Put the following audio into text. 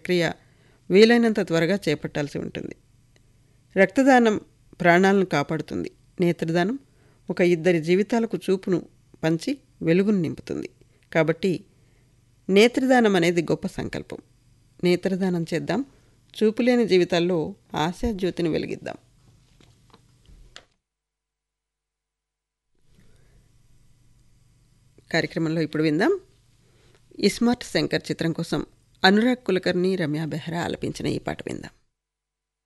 ప్రక్రియ వీలైనంత త్వరగా చేపట్టాల్సి ఉంటుంది రక్తదానం ప్రాణాలను కాపాడుతుంది నేత్రదానం ఒక ఇద్దరి జీవితాలకు చూపును పంచి వెలుగును నింపుతుంది కాబట్టి నేత్రదానం అనేది గొప్ప సంకల్పం నేత్రదానం చేద్దాం చూపులేని జీవితాల్లో ఆశాజ్యోతిని వెలిగిద్దాం కార్యక్రమంలో ఇప్పుడు విందాం ఇస్మార్ట్ శంకర్ చిత్రం కోసం అనురాగ్ కులకర్ణి రమ్య బెహ్రా ఆలపించిన ఈ పాట విందాం